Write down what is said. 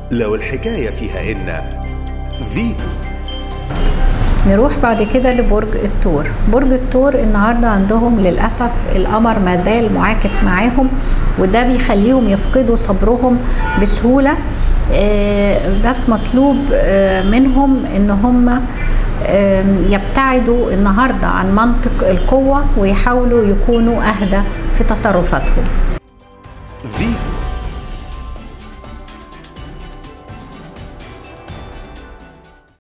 لو الحكاية فيها إن فيتو نروح بعد كده لبرج الثور برج الثور النهارده عندهم للاسف القمر ما زال معاكس معاهم وده بيخليهم يفقدوا صبرهم بسهوله آه، بس مطلوب آه، منهم ان هم آه، يبتعدوا النهارده عن منطق القوه ويحاولوا يكونوا اهدى في تصرفاتهم فيتو